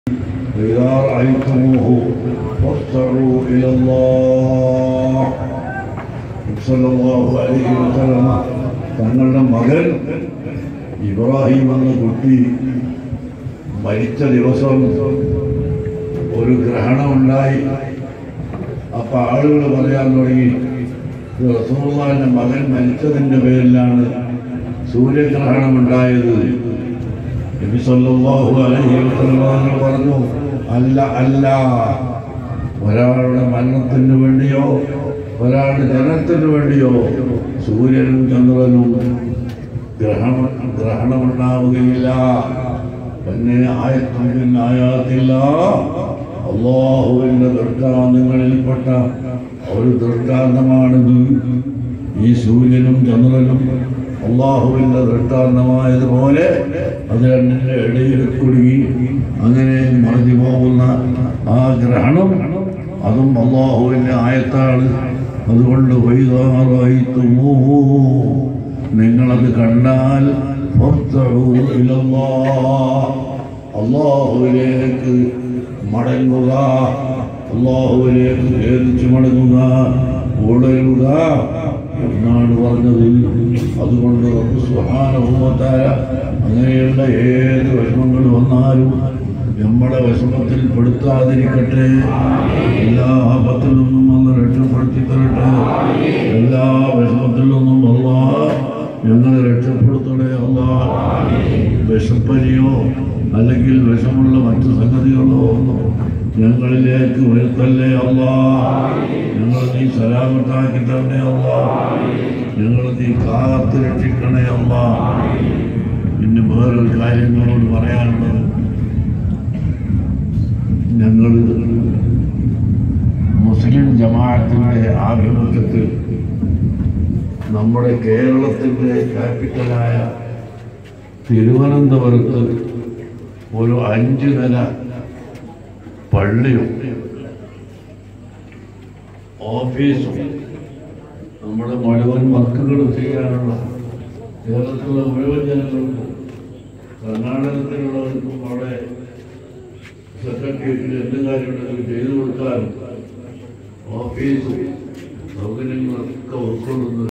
فإذا رأيتموه فارجعوا إلى الله صلى الله عليه وسلم തങ്ങളുടെ മകൻ ഇബ്രാഹിം എന്ന കുട്ടി മരിച്ച ദിവസം ഒരു ഗ്രഹണമുണ്ടായി അപ്പൊ ആളുകൾ പറയാൻ തുടങ്ങി റസൂള്ളാന്റെ മകൻ മരിച്ചതിന്റെ പേരിലാണ് സൂര്യഗ്രഹണം ഉണ്ടായത് നബി സല്ലല്ലാഹു അലൈഹി വസല്ലം പറഞ്ഞു അല്ല അല്ല ഒരാളുടെ മരണത്തിന് വേണ്ടിയോ ഒരാളുടെ ജനത്തിന് വേണ്ടിയോ സൂര്യനും ചന്ദ്രനും ഗ്രഹണം ഗ്രഹണമുണ്ടാവുകയില്ല പിന്നെ ആയത്തും ആയാത്തില്ല അള്ളാഹുവിൻ്റെ ദൃഷ്ടാന്തങ്ങളിൽപ്പെട്ട ഒരു ദൃഷ്ടാന്തമാണിത് ഈ സൂര്യനും ചന്ദ്രനും അള്ളാഹുവിൻ്റെ ദൃഷ്ടാന്തമായതുപോലെ അത് രണ്ടിൻ്റെ ഇടയിൽ കുടുങ്ങി അങ്ങനെ മറിഞ്ഞു പോകുന്ന ആ ഗ്രഹണം അതും അള്ളാഹുവിൻ്റെ ആയത്താണ് അതുകൊണ്ട് വൈകാറായിത്തുമോ നിങ്ങളത് കണ്ടാൽ ഫർത്തഉ ഇലല്ലാഹ്. അള്ളാഹുവിലേക്ക് മടങ്ങുക അള്ളാഹുവിലേക്ക് ഖേദിച്ചു മടങ്ങുക ഉളരുക എന്നാണ് പറഞ്ഞത് അതുകൊണ്ട് റബ്ബ് സുബ്ഹാനഹു വ തആല അങ്ങനെയുള്ള ഏത് വിഷമങ്ങൾ വന്നാലും നമ്മളെ വിഷമത്തിൽ പെടുത്താതിരിക്കട്ടെ എല്ലാ ആപത്തിൽ നിന്നും ഒന്ന് രക്ഷപ്പെടുത്തി തരട്ടെ എല്ലാ വിഷമത്തിൽ നിന്നും അല്ലാ ഞങ്ങളെ രക്ഷപ്പെടുത്തണേ അല്ലാ വിഷപ്പനിയോ അല്ലെങ്കിൽ വിഷമുള്ള മറ്റു സംഗതികളോ ഒന്നും ഞങ്ങളിലേക്ക് വരുത്തല്ലേ അല്ലാ ഞങ്ങൾ നീ സലാമത്താക്കി തന്നെ അല്ലാ ഞങ്ങൾ നീ കാത്ത് രക്ഷിക്കണേ അല്ലാ പിന്നെ വേറൊരു കാര്യങ്ങളോട് പറയാനുള്ളത് ഞങ്ങൾ മുസ്ലിം ജമാഅത്തിൻ്റെ ആഭിമുഖ്യത്തിൽ നമ്മുടെ കേരളത്തിൻ്റെ ക്യാപിറ്റലായ തിരുവനന്തപുരത്ത് ഒരു അഞ്ച് നില പള്ളിയും ഓഫീസും നമ്മുടെ മുഴുവൻ വർക്കുകൾ ചെയ്യാനുള്ള കേരളത്തിലുള്ള മുഴുവൻ ജനങ്ങൾക്കും കർണാടകത്തിലുള്ളവർക്കും അവിടെ സെക്രട്ടേറിയറ്റിൽ എന്ത് കാര്യമുണ്ടെങ്കിലും ചെയ്തു കൊടുക്കാനും ഓഫീസും സൗകര്യങ്ങളൊക്കെ ഉൾക്കൊള്ളുന്ന